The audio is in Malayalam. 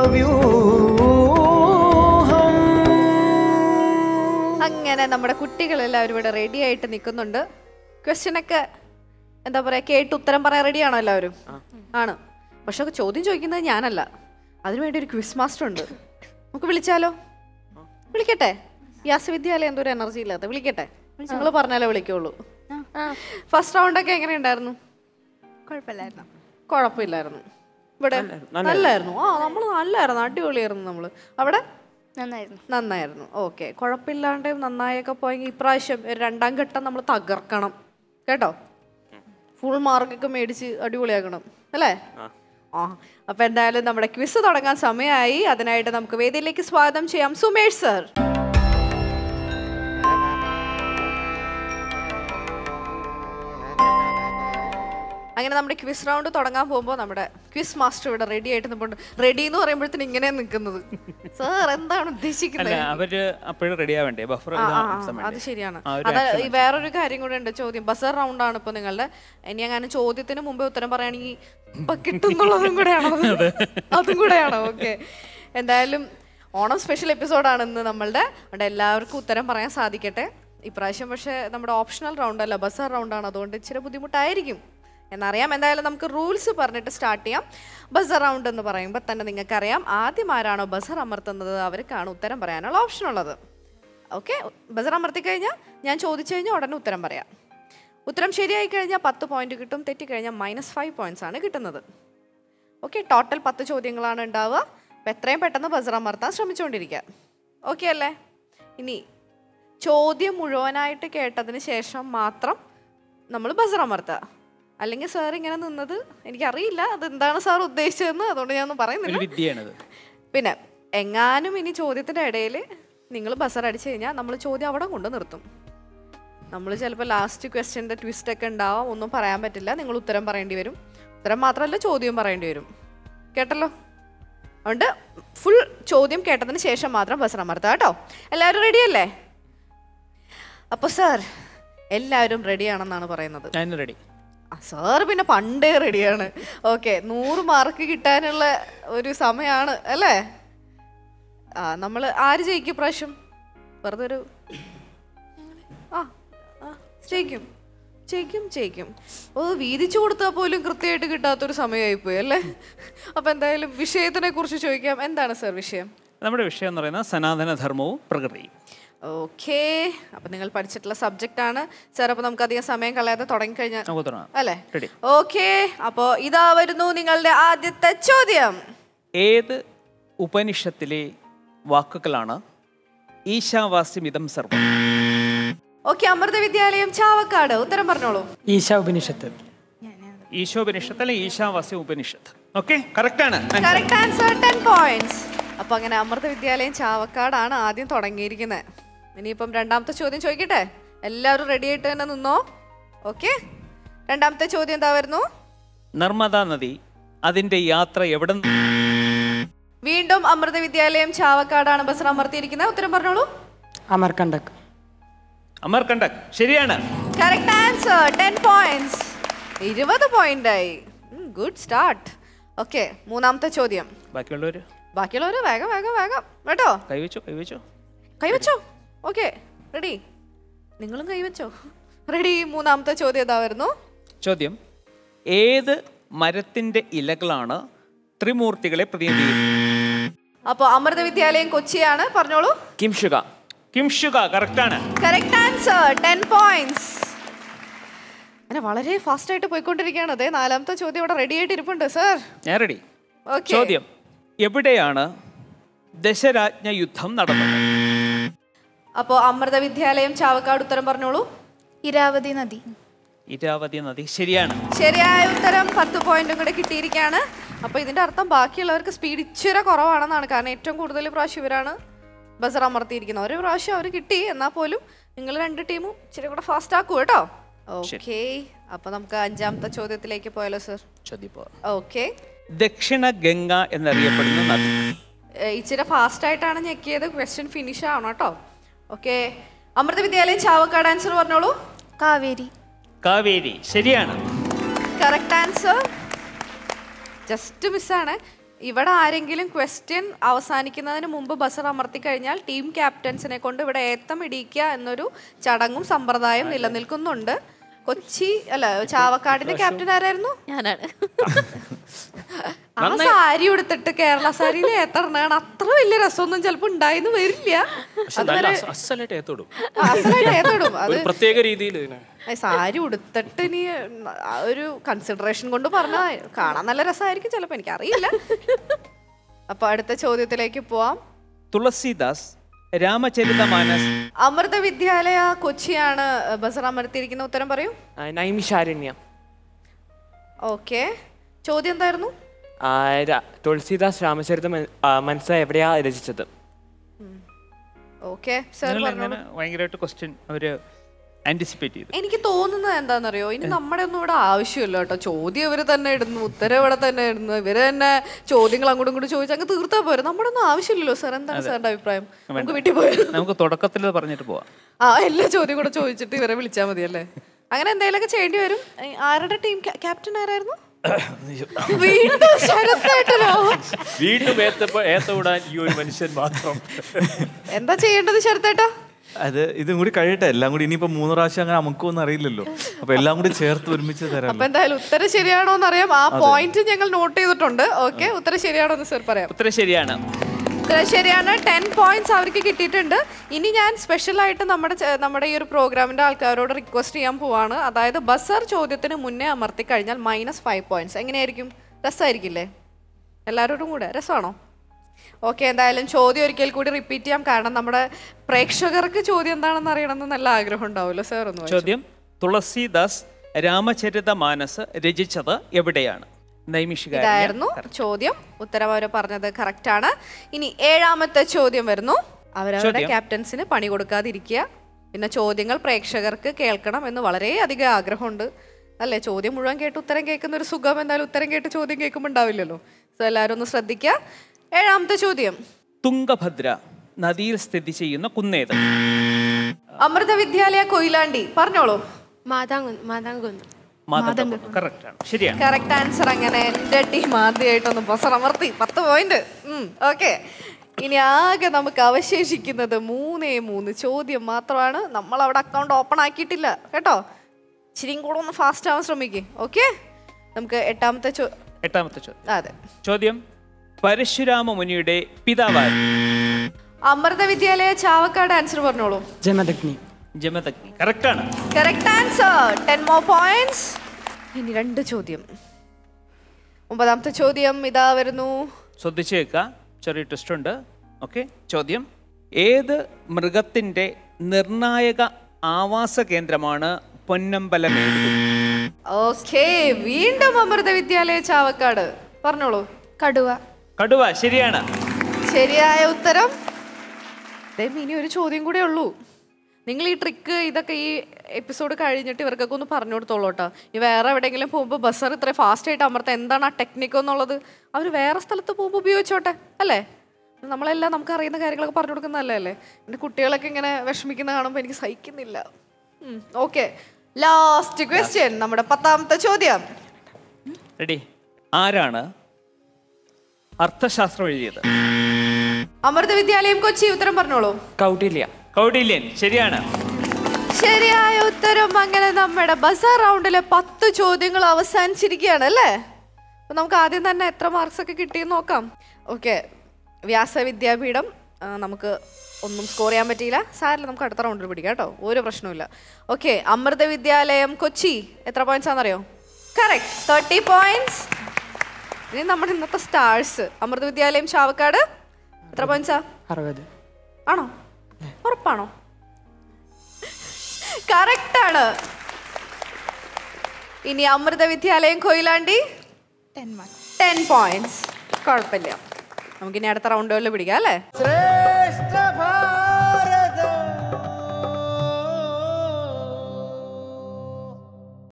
അങ്ങനെ നമ്മുടെ കുട്ടികളെല്ലാവരും ഇവിടെ റെഡി ആയിട്ട് നിൽക്കുന്നുണ്ട് ക്വസ്റ്റ്യൻ ഒക്കെ എന്താ പറയാ കേട്ട് ഉത്തരം പറയാൻ റെഡിയാണോ എല്ലാവരും ആണ് പക്ഷെ ചോദ്യം ചോദിക്കുന്നത് ഞാനല്ല അതിനുവേണ്ടി ഒരു ക്വിസ് മാസ്റ്റർ ഉണ്ട് നമുക്ക് വിളിച്ചാലോ വിളിക്കട്ടെ വ്യാസവിദ്യാലയം എന്തോ ഒരു എനർജി ഇല്ലാത്ത വിളിക്കട്ടെ നിങ്ങൾ പറഞ്ഞാലേ വിളിക്കുള്ളൂ ഫസ്റ്റ് റൗണ്ട് ഒക്കെ എങ്ങനെ ഉണ്ടായിരുന്നു കുഴപ്പമില്ലായിരുന്നു കുഴപ്പമില്ലായിരുന്നു ഇവിടെ നല്ലായിരുന്നു ആ നമ്മൾ നല്ലായിരുന്നു അടിപൊളിയായിരുന്നു നമ്മൾ അവിടെ നന്നായിരുന്നു നന്നായിരുന്നു ഓക്കെ കുഴപ്പമില്ലാണ്ട് നന്നായൊക്കെ പോയെങ്കിൽ ഇപ്രാവശ്യം ഒരു രണ്ടാം ഘട്ടം നമ്മൾ തകർക്കണം കേട്ടോ ഫുൾ മാർക്കൊക്കെ മേടിച്ച് അടിപൊളിയാക്കണം അല്ലേ ആ അപ്പൊ എന്തായാലും നമ്മുടെ ക്വിസ് തുടങ്ങാൻ സമയമായി അതിനായിട്ട് നമുക്ക് വേദിയിലേക്ക് സ്വാഗതം ചെയ്യാം സുമേഷ് സർ അങ്ങനെ നമ്മുടെ ക്വിസ് റൗണ്ട് തുടങ്ങാൻ പോകുമ്പോൾ നമ്മുടെ ക്വിസ് മാസ്റ്റർ ഇവിടെ റെഡി ആയിട്ട് നിൽപ്പുണ്ട് റെഡി എന്ന് പറയുമ്പോഴത്തേന് ഇങ്ങനെ നിൽക്കുന്നത് സാർ എന്താണ് അല്ല ഉദ്ദേശിക്കുന്നത് അവര് അപ്പോഴും റെഡി ആവണ്ടേ ബഫർ ആ, ആ, ആ, അത് ശരിയാണ് അത് ഈ വേറൊരു കാര്യം കൂടെ ഉണ്ട് ചോദ്യം ബസർ റൗണ്ട് ആണ് ഇപ്പൊ നിങ്ങളുടെ ഇനി അങ്ങനെ ചോദ്യത്തിന് മുമ്പേ ഉത്തരം പറയുകയാണെങ്കിൽ ഇപ്പൊ കിട്ടുന്നുള്ളതും കൂടെയാണോ അതും കൂടെയാണോ ഓക്കെ എന്തായാലും ഓണം സ്പെഷ്യൽ എപ്പിസോഡാണ് ഇന്ന് നമ്മളുടെ അവിടെ എല്ലാവർക്കും ഉത്തരം പറയാൻ സാധിക്കട്ടെ ഇപ്രാവശ്യം പക്ഷേ നമ്മുടെ ഓപ്ഷണൽ റൗണ്ട് അല്ല ബസർ റൗണ്ടാണ് അതുകൊണ്ട് ഇച്ചിരി ബുദ്ധിമുട്ടായിരിക്കും എന്നറിയാം എന്തായാലും നമുക്ക് റൂൾസ് പറഞ്ഞിട്ട് സ്റ്റാർട്ട് ചെയ്യാം ബസർ റൗണ്ട് എന്ന് പറയുമ്പോൾ തന്നെ നിങ്ങൾക്കറിയാം ആദ്യം ആരാണോ ബസർ അമർത്തുന്നത് അവർക്കാണ് ഉത്തരം പറയാനുള്ള ഓപ്ഷൻ ഉള്ളത് ഓക്കെ ബസർ അമർത്തി കഴിഞ്ഞാൽ ഞാൻ ചോദിച്ചു കഴിഞ്ഞാൽ ഉടനെ ഉത്തരം പറയാം ഉത്തരം ശരിയായി കഴിഞ്ഞാൽ പത്ത് പോയിന്റ് കിട്ടും തെറ്റിക്കഴിഞ്ഞാൽ മൈനസ് ഫൈവ് പോയിന്റ്സ് ആണ് കിട്ടുന്നത് ഓക്കെ ടോട്ടൽ പത്ത് ചോദ്യങ്ങളാണ് ഉണ്ടാവുക അപ്പം എത്രയും പെട്ടെന്ന് ബസർ അമർത്താൻ ശ്രമിച്ചുകൊണ്ടിരിക്കുക ഓക്കെ അല്ലേ ഇനി ചോദ്യം മുഴുവനായിട്ട് കേട്ടതിന് ശേഷം മാത്രം നമ്മൾ ബസർ അമർത്തുക അല്ലെങ്കിൽ സാർ ഇങ്ങനെ നിന്നത് എനിക്കറിയില്ല അതെന്താണ് സാർ ഉദ്ദേശിച്ചതെന്ന് അതുകൊണ്ട് ഞാനൊന്നും ഒരു പറയുന്നില്ല വിദ്യയാണിത് പിന്നെ എങ്ങാനും ഇനി ചോദ്യത്തിൻ്റെ ഇടയിൽ നിങ്ങൾ ബസർ അടിച്ചു കഴിഞ്ഞാൽ നമ്മൾ ചോദ്യം അവിടെ കൊണ്ട് നിർത്തും നമ്മൾ ചിലപ്പോൾ ലാസ്റ്റ് ക്വസ്റ്റ്യൻ്റെ ട്വിസ്റ്റ് ഒക്കെ ഉണ്ടാവാം ഒന്നും പറയാൻ പറ്റില്ല നിങ്ങൾ ഉത്തരം പറയേണ്ടി വരും ഉത്തരം മാത്രമല്ല ചോദ്യവും പറയേണ്ടി വരും കേട്ടല്ലോ അതുകൊണ്ട് ഫുൾ ചോദ്യം കേട്ടതിന് ശേഷം മാത്രം ബസർ അമർത്തുക കേട്ടോ എല്ലാവരും റെഡിയല്ലേ അപ്പോൾ സാർ എല്ലാവരും റെഡിയാണെന്നാണ് പറയുന്നത് ഞാൻ റെഡി സാറ് പിന്നെ പണ്ടേ റെഡിയാണ് ഓക്കെ നൂറ് മാർക്ക് കിട്ടാനുള്ള ഒരു സമയമാണ് അല്ലേ ആ നമ്മൾ ആര് ജയിക്കും പ്രാവശ്യം വെറുതെ ഒരു ആ ആ, ജയിക്കും ജയിക്കും ജയിക്കും ഓ വീതിച്ചു കൊടുത്താൽ പോലും കൃത്യമായിട്ട് കിട്ടാത്തൊരു സമയമായിപ്പോയി അല്ലേ അപ്പം എന്തായാലും വിഷയത്തിനെ കുറിച്ച് ചോദിക്കാം എന്താണ് സാർ വിഷയം നമ്മുടെ വിഷയം എന്ന് പറയുന്നത് സനാതനധർമ്മവും പ്രകൃതിയും ഓക്കെ അപ്പം നിങ്ങൾ പഠിച്ചിട്ടുള്ള സബ്ജക്റ്റ് ആണ് സാർ അപ്പോൾ നമുക്ക് അധികം സമയം കളയാതെ തുടങ്ങിക്കഴിഞ്ഞാൽ നമുക്ക് തുടങ്ങാം അല്ലേ Ready. ഓക്കെ അപ്പോ ഇതാ വരുന്നു നിങ്ങളുടെ ആദ്യത്തെ ചോദ്യം ഏത് ഉപനിഷത്തിലെ വാക്കുകളാണ് ഈശാവാസ്യമിതം സർവം ഓക്കെ അമൃത വിദ്യാലയം ചാവക്കാട് ഉത്തരം പറഞ്ഞോളൂ ഈശാ ഉപനിഷത്ത് ഈശോപനിഷത്ത് അല്ലെങ്കിൽ ഈശാവാസ്യ ഉപനിഷത്ത് ഓക്കെ കറക്റ്റാണ് കറക്റ്റ് ആൻസർ ടെൻ പോയിന്റ്സ് അപ്പൊ അങ്ങനെ അമൃത വിദ്യാലയം ചാവക്കാടാണ് ആദ്യം തുടങ്ങിയിരിക്കുന്നത് ഇനിയിപ്പം രണ്ടാമത്തെ ചോദ്യം ചോദിക്കട്ടെ എല്ലാവരും റെഡി ആയിട്ട് തന്നെ നിന്നോ ഓക്കെ രണ്ടാമത്തെ ചോദ്യം എന്താ വരുന്നു നർമ്മദാ നദി അതിന്റെ യാത്ര എവിടെ നിന്ന് വീണ്ടും അമൃത വിദ്യാലയം ചാവക്കാടാണ് ബസ് അമർത്തിയിരിക്കുന്നത് ഉത്തരം പറഞ്ഞോളൂ അമർകണ്ടക് അമർകണ്ടക് ശരിയാണ് കറക്റ്റ് ആൻസർ ടെൻ പോയിന്റ്സ് ഇരുപത് പോയിന്റ് ആയി ഗുഡ് സ്റ്റാർട്ട് ഓക്കെ മൂന്നാമത്തെ ചോദ്യം ബാക്കിയുള്ളവര് ബാക്കിയുള്ളവർ വേഗം വേഗം വേഗം കേട്ടോ കൈവച്ചു കൈവച്ചു കൈവച്ചോ ഓക്കെ റെഡി നിങ്ങളും കൈവച്ചോ റെഡി മൂന്നാമത്തെ ചോദ്യം ഇതാ വരുന്നു ചോദ്യം ഏത് മരത്തിന്റെ ഇലകളാണ് ത്രിമൂർത്തികളെ പ്രതിനിധീകരിക്കുന്നത് അപ്പോൾ അമൃത വിദ്യാലയം കൊച്ചിയാണ് പറഞ്ഞോളൂ കിംഷുക കിംഷുക കറക്റ്റാണ് കറക്റ്റ് ആൻസർ ടെൻ പോയിന്റ്സ് അങ്ങനെ വളരെ ഫാസ്റ്റ് ആയിട്ട് പോയിക്കൊണ്ടിരിക്കുകയാണ് അതെ നാലാമത്തെ ചോദ്യം ഇവിടെ റെഡി ആയിട്ട് ഇരിപ്പുണ്ട് സർ ഞാൻ റെഡി ഓക്കെ ചോദ്യം എവിടെയാണ് ദശരാജ്ഞ യുദ്ധം നടന്നത് അപ്പോൾ അമൃത വിദ്യാലയം ചാവക്കാട് ഉത്തരം പറഞ്ഞോളൂ ഇരാവതി നദി ഇരാവതി നദി ശരിയാണ് ശരിയായ ഉത്തരം പത്ത് പോയിന്റും കൂടെ കിട്ടിയിരിക്കുകയാണ് അപ്പോൾ ഇതിന്റെ അർത്ഥം ബാക്കിയുള്ളവർക്ക് സ്പീഡ് ഇച്ചിരി കുറവാണെന്നാണ് കാരണം ഏറ്റവും കൂടുതൽ പ്രാവശ്യം ഇവരാണ് ബസർ അമർത്തിയിരിക്കുന്നത് ഒരു പ്രാവശ്യം അവർ കിട്ടി എന്നാൽ പോലും നിങ്ങൾ രണ്ട് ടീമും ഇച്ചിരി കൂടെ ഫാസ്റ്റ് ആക്കൂ കേട്ടോ ഓക്കെ അപ്പോൾ നമുക്ക് അഞ്ചാമത്തെ ചോദ്യത്തിലേക്ക് പോയാലോ സർ ചോദ്യം ഓക്കെ ദക്ഷിണ ഗംഗ എന്നറിയപ്പെടുന്ന നദി ഇച്ചിരി ഫാസ്റ്റ് ആയിട്ടാണ് ഞെക്കിയത് ക്വസ്റ്റ്യൻ ഫിനിഷ് ആവണം കേട്ടോ ഓക്കെ അമൃത വിദ്യാലയം ചാവക്കാട് ആൻസർ പറഞ്ഞോളൂ കാവേരി കാവേരി ശരിയാണ് കറക്റ്റ് ആൻസർ ജസ്റ്റ് മിസ്സാണ് ഇവിടെ ആരെങ്കിലും ക്വസ്റ്റ്യൻ അവസാനിക്കുന്നതിന് മുമ്പ് ബസർ അമർത്തി കഴിഞ്ഞാൽ ടീം ക്യാപ്റ്റൻസിനെ കൊണ്ട് ഇവിടെ ഏത്തം ഇടിക്കുക എന്നൊരു ചടങ്ങും സമ്പ്രദായം നിലനിൽക്കുന്നുണ്ട് കൊച്ചി അല്ല ചാവക്കാടിന്റെ ക്യാപ്റ്റൻ ആരായിരുന്നു ഞാനാണ് ആ സാരി ഉടുത്തിട്ട് കേരള സാരിയിൽ ഏത്തറിനാണ് അത്ര വലിയ രസമൊന്നും ചിലപ്പോ ഉണ്ടായിന്ന് വരില്ല പക്ഷെ നല്ല അസ- അസലായിട്ട് ഏത്തോടും അസലായിട്ട് ഏത്തോടും അത് ഒരു പ്രത്യേക രീതിയിൽ ഇതിനെ ഏ, സാരി ഉടുത്തിട്ട് ഇനി ആ ഒരു കൺസിഡറേഷൻ കൊണ്ട് പറഞ്ഞ കാണാൻ നല്ല രസമായിരിക്കും ചിലപ്പോ എനിക്ക് അറിയില്ല അപ്പൊ അടുത്ത ചോദ്യത്തിലേക്ക് പോവാം തുളസീദാസ് രാമചരിതമാനസ് അമൃത വിദ്യാലയ കൊച്ചിയാണ് ബസർ അമർത്തിയിരിക്കുന്ന ഉത്തരം പറയൂ നൈമിഷാരണ്യ ഓക്കെ ചോദ്യം എന്തായിരുന്നു ആ, ര- തുളസീദാസ് രാമചരിതം മനസ്സ എവിടെയാ രചിച്ചത് ഓക്കെ സർ നിങ്ങൾ പറഞ്ഞോളൂ എങ്ങനെ ഭയങ്കരമായിട്ട് ക്വസ്റ്റ്യൻ അവര് ആന്റിസിപ്പേറ്റ് ചെയ്തു എനിക്ക് തോന്നുന്നത് എന്താണെന്നറിയോ ഇനി നമ്മുടെ ഒന്നും ഇവിടെ ആവശ്യമില്ല കേട്ടോ ചോദ്യം ഇവര് തന്നെ ഇടുന്നു ഉത്തരം ഇവിടെ തന്നെ ഇടുന്നു ഇവര് തന്നെ ചോദ്യങ്ങൾ അങ്ങോട്ടും ഇങ്ങോട്ടും ചോദിച്ചാൽ അങ്ങ് തീർത്താ പോരെ നമ്മുടെ ഒന്നും ആവശ്യമില്ലല്ലോ സാർ എന്താണ് സാറിന്റെ അഭിപ്രായം നമുക്ക് വീട്ടിൽ പോയാലോ നമുക്ക് തുടക്കത്തിൽ പറഞ്ഞിട്ട് പോവാം ആ എല്ലാ ചോദ്യം കൂടെ ചോദിച്ചിട്ട് ഇവരെ വിളിച്ചാൽ മതിയല്ലേ അങ്ങനെ എന്തെങ്കിലുമൊക്കെ ചെയ്യേണ്ടി വരും ഏ, ആരുടെ ടീം ക്യാപ്റ്റൻ ആരായിരുന്നു വീണ്ടും ശരത്തേട്ടനോ വീണ്ടും ഏത്തപ്പോ ഏത്ത വിടാൻ ഈ ഒരു മനുഷ്യൻ മാത്രം എന്താ ചെയ്യേണ്ടത് ശരത്തേട്ടാ അത് ഇതും കൂടി കഴിയട്ടെ എല്ലാം കൂടി ഇനിയിപ്പോ മൂന്ന് പ്രാവശ്യം അങ്ങനെ നമുക്കൊന്നും അറിയില്ലല്ലോ അപ്പൊ എല്ലാം കൂടി ചേർത്ത് ഒരുമിച്ച് തരാം അപ്പൊ എന്തായാലും ഉത്തരം ശരിയാണോ എന്ന് അറിയാം ആ പോയിന്റ് ഞങ്ങൾ നോട്ട് ചെയ്തിട്ടുണ്ട് ഓക്കെ ഉത്തരം ശരിയാണോ എന്ന് സർ പറയാം ഉത്തരം ശരിയാണ് ഉത്തരം ശരിയാണ് ടെൻ പോയിന്റ്സ് അവർക്ക് കിട്ടിയിട്ടുണ്ട് ഇനി ഞാൻ സ്പെഷ്യൽ ആയിട്ട് നമ്മുടെ ചെ- നമ്മുടെ ഈ ഒരു പ്രോഗ്രാമിന്റെ ആൾക്കാരോട് റിക്വസ്റ്റ് ചെയ്യാൻ പോവാണ് അതായത് ബസർ ചോദ്യത്തിന് മുന്നേ അമർത്തി കഴിഞ്ഞാൽ മൈനസ് ഫൈവ് പോയിന്റ്സ് എങ്ങനെയായിരിക്കും രസമായിരിക്കില്ലേ എല്ലാവരോടും കൂടെ രസമാണോ ഓക്കെ എന്തായാലും ചോദ്യം ഒരിക്കൽ കൂടി റിപ്പീറ്റ് ചെയ്യാം കാരണം നമ്മുടെ പ്രേക്ഷകർക്ക് ചോദ്യം എന്താണെന്ന് അറിയണമെന്ന് നല്ല ആഗ്രഹം ഉണ്ടാവുമല്ലോ സാർ ഒന്ന് വായിച്ചോ. ചോദ്യം തുളസീദാസ് രാമചരിതമാനസ് രചിച്ചത് എവിടെയാണ് നൈമിഷിക ഇതായിരുന്നു ചോദ്യം ഉത്തരം അവർ പറഞ്ഞത് കറക്റ്റ് ആണ് ഇനി ഏഴാമത്തെ ചോദ്യം വരുന്നു അവരവരുടെ ചോദ്യം. ക്യാപ്റ്റൻസിന് പണി കൊടുക്കാതിരിക്കുക പിന്നെ ചോദ്യങ്ങൾ പ്രേക്ഷകർക്ക് കേൾക്കണം എന്ന് വളരെയധികം ആഗ്രഹമുണ്ട് അല്ലേ ചോദ്യം മുഴുവൻ കേട്ട് ഉത്തരം കേൾക്കുന്ന ഒരു സുഖം എന്തായാലും ഉത്തരം കേട്ട് ചോദ്യം കേൾക്കുമ്പോൾ ഉണ്ടാവില്ലല്ലോ സോ എല്ലാവരും ഒന്ന് ശ്രദ്ധിക്കുക ഏഴാമത്തെ ചോദ്യം തുംഗഭദ്ര നദിയിൽ സ്ഥിതി ചെയ്യുന്ന കുന്നേത് അമൃത വിദ്യാലയ കൊയിലാണ്ടി പറഞ്ഞോളൂ മാതാങ്കുന്ന് മാതാങ്കുന്ന് മാതംഗം കറക്റ്റ് ആണ് ശരിയാണ് കറക്റ്റ് ആൻസർ അങ്ങനെ എൻ്റെ ടീം ആദ്യമായിട്ടൊന്ന് ബസറമർത്തി പത്ത് പോയിന്റ് ഓക്കെ ഇനി ആകെ നമുക്ക് അവശേഷിക്കുന്നത് മൂന്നേ മൂന്ന് ചോദ്യം മാത്രമാണ് നമ്മൾ അവിടെ അക്കൗണ്ട് ഓപ്പൺ ആക്കിയിട്ടില്ല കേട്ടോ ഇച്ചിരിയും കൂടെ ഒന്ന് ഫാസ്റ്റ് ആവാൻ ശ്രമിക്കേ ഓക്കെ നമുക്ക് എട്ടാമത്തെ ചോ എട്ടാമത്തെ ചോദ്യം അതെ ചോദ്യം പരശുരാമ മുനിയുടെ പിതാവാണ് അമൃത വിദ്യാലയ ചാവക്കാട് ആൻസർ പറഞ്ഞോളൂ ജമദഗ്നി ജമദഗ്നി കറക്റ്റ് ആണ് correct answer ten more points ഇനി രണ്ട് ചോദ്യം ഒമ്പതാമത്തെ ചോദ്യം ഇതാ വരുന്നു ശ്രദ്ധിച്ചു കേൾക്കുക ചെറിയ ട്വിസ്റ്റ് ഉണ്ട് ഓക്കെ ചോദ്യം ഏത് മൃഗത്തിന്റെ നിർണായക ആവാസ കേന്ദ്രമാണ് പൊന്നമ്പലമേട് ഓക്കെ വീണ്ടും അമൃത വിദ്യാലയ ചാവക്കാട് പറഞ്ഞോളൂ കടുവ കടുവ ശരിയാണ് ശരിയായ ഉത്തരം ദേ ഇനി ഒരു ചോദ്യം കൂടെ ഉള്ളൂ നിങ്ങൾ ഈ ട്രിക്ക് ഇതൊക്കെ ഈ എപ്പിസോഡ് കഴിഞ്ഞിട്ട് ഇവർക്കൊക്കെ ഒന്ന് പറഞ്ഞു കൊടുത്തോളൂ കേട്ടോ ഈ വേറെ എവിടെയെങ്കിലും പോകുമ്പോൾ ബസ്സർ ഇത്ര ഫാസ്റ്റ് ആയിട്ട് അമർത്ത എന്താണ് ആ ടെക്നിക്ക് എന്നുള്ളത് അവർ വേറെ സ്ഥലത്ത് പോകുമ്പോൾ ഉപയോഗിച്ചോട്ടെ അല്ലേ നമ്മളെല്ലാം നമുക്ക് അറിയുന്ന കാര്യങ്ങളൊക്കെ പറഞ്ഞു കൊടുക്കുന്നതല്ലേ അല്ലേ എൻ്റെ കുട്ടികളൊക്കെ ഇങ്ങനെ വിഷമിക്കുന്ന കാണുമ്പോൾ എനിക്ക് സഹിക്കുന്നില്ല ഓക്കെ ലാസ്റ്റ് ക്വസ്റ്റ്യൻ നമ്മുടെ പത്താമത്തെ ചോദ്യം റെഡി ആരാണ് അർത്ഥശാസ്ത്രം എഴുതിയത് അമൃത വിദ്യാലയം കൊച്ചി ഉത്തരം പറഞ്ഞോളൂ കൗട്ടില്യ കൗടില്യൻ ശരിയാണ് ശരിയായ ഉത്തരം അങ്ങനെ നമ്മുടെ ബസാർ റൗണ്ടിലെ പത്ത് ചോദ്യങ്ങൾ അവസാനിച്ചിരിക്കുകയാണ് അല്ലേ അപ്പൊ നമുക്ക് ആദ്യം തന്നെ എത്ര മാർക്സ് ഒക്കെ കിട്ടിയെന്ന് നോക്കാം ഓക്കെ വ്യാസവിദ്യാപീഠം ആ, നമുക്ക് ഒന്നും സ്കോർ ചെയ്യാൻ പറ്റിയില്ല സാറില്ല നമുക്ക് അടുത്ത റൗണ്ടിൽ പിടിക്കാം കേട്ടോ ഒരു പ്രശ്നവുമില്ല ഓക്കെ അമൃത വിദ്യാലയം കൊച്ചി എത്ര പോയിന്റ്സ് ആണെന്നറിയോ കറക്റ്റ് തേർട്ടി പോയിന്റ്സ് ഇനി നമ്മുടെ ഇന്നത്തെ സ്റ്റാർസ് അമൃത വിദ്യാലയം ചാവക്കാട് എത്ര പോയിന്റ്സാ അറുപത് ആണോ ഉറപ്പാണോ കറക്റ്റ് ആണ് ഇനി Amrita Vidyalayam Koyilandy ten mark ten points കുഴപ്പമില്ല നമുക്കിനി അടുത്ത റൗണ്ടുകളിൽ പിടിക്കാം അല്ലേ ശ്രേഷ്ഠ